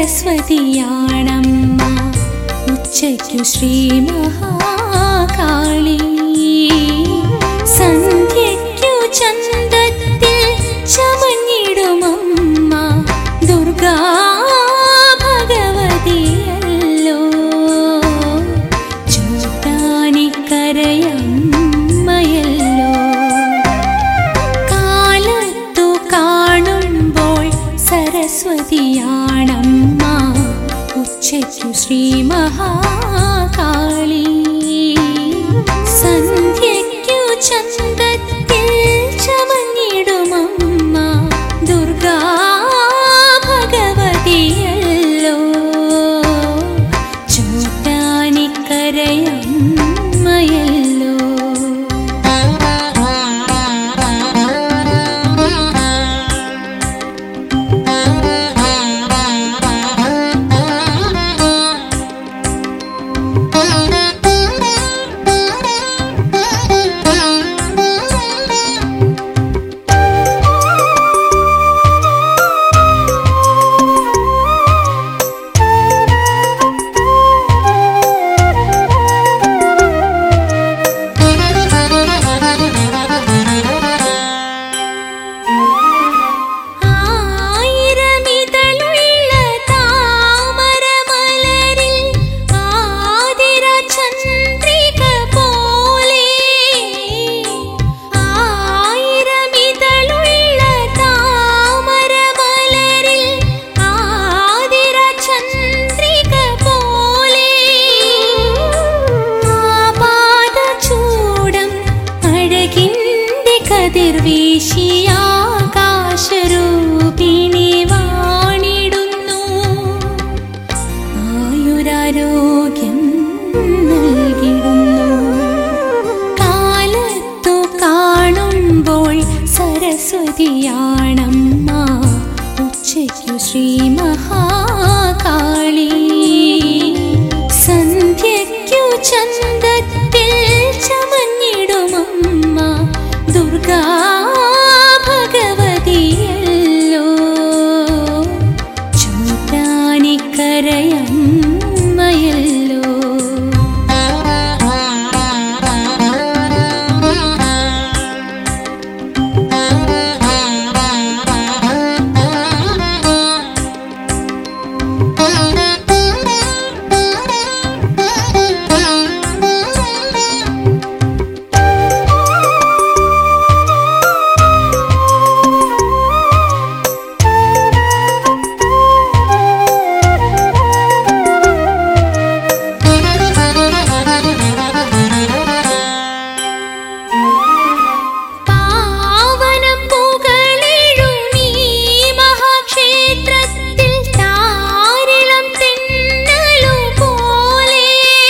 സരസ്വതിയാണമ്മ ഉച്ചയ്ക്കു ശ്രീ മഹാകാളി സന്ധ്യയ്ക്കു ചന്തത്തിൽ ചമഞ്ഞിടുമമ്മ ദുർഗാ ഭഗവതിയല്ലോ ചൂട്ടാനിക്കരയമ്മയല്ലോ കാലത്തു കാണുമ്പോൾ സരസ്വതിയാണമ്മ ഉച്ചയ്ക്കു ശ്രീ മഹാകാളി സന്ധ്യയ്ക്കു ചന്തത്തിൽ ചമഞ്ഞിടുമമ്മ ദുർഗാ ഭഗവതിയല്ലോ ചൂട്ടാനിക്കരയമ്മയല്ലോ ആയിരമിതളുള്ള താമരമലരിൽ ആതിര ചന്ദ്രിക പോലെ ആയിരമിതളുള്ള താമരമലരിൽ ആതിര ചന്ദ്രിക പോലെ ആപാദചൂടം അഴകിന്റെ കതിർവീശിയാകാശരൂപിണി വാണിടുന്നു ആയുരാരോഗ്യം നൽകിടുന്നു കാലത്തു കാണുമ്പോൾ സരസ്വതിയാണമ്മ ഉച്ചയ്ക്കു ശ്രീ മഹാകാളി സന്ധ്യയ്ക്കു ചന്തത്തിൽ ചമഞ്ഞിടുമമ്മ ദുർഗാ ഭഗവതിയല്ലോ ചൂട്ടാനിക്കരയമ്മയല്ലോ പാവനം പുകളെഴുമീ മഹാക്ഷേത്രത്തിൽ താരിളം തെന്നലു പോലെ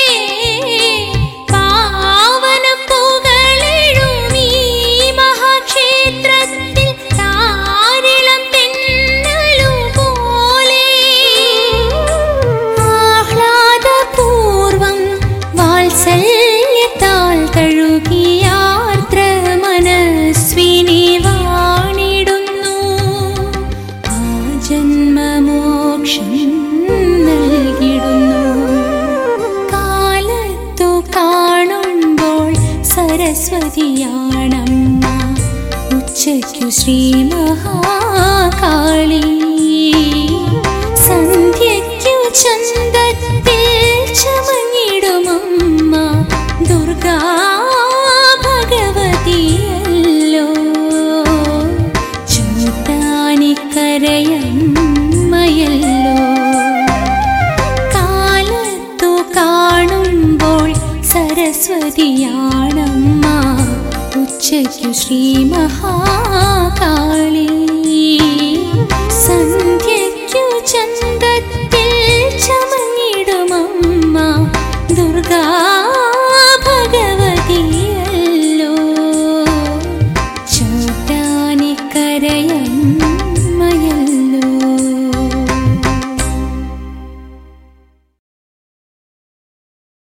പാവനം പുകളെഴുമീ മഹാക്ഷേത്രത്തിൽ താരിളം തെന്നലു പോലെ ആഹ്ലാദപൂർവം വാത്സല്യത്താൽ തഴുകിയാർദ്ര മനസ്വിനി വാണിടുന്നു ആ ജന്മമോക്ഷം നൽകിടുന്നു കാലത്തു കാണുമ്പോൾ സരസ്വതിയാണമ്മ ഉച്ചയ്ക്കു ശ്രീ മഹാകാളി സന്ധ്യയ്ക്കു ചന്തത്തിൽ ചമഞ്ഞിടുമമ്മ ദുർഗാ ഭഗവതിയല്ലോ ചൂട്ടാനിക്കരയമ്മയല്ലോ കാലത്തു കാണുമ്പോൾ സരസ്വതിയാണമ്മ ഉച്ചയ്ക്കു ശ്രീ മഹാകാളി സന്ധ്യയ്ക്കു ചന്തത്തിൽ ചമഞ്ഞിടുമമ്മ ദുർഗാ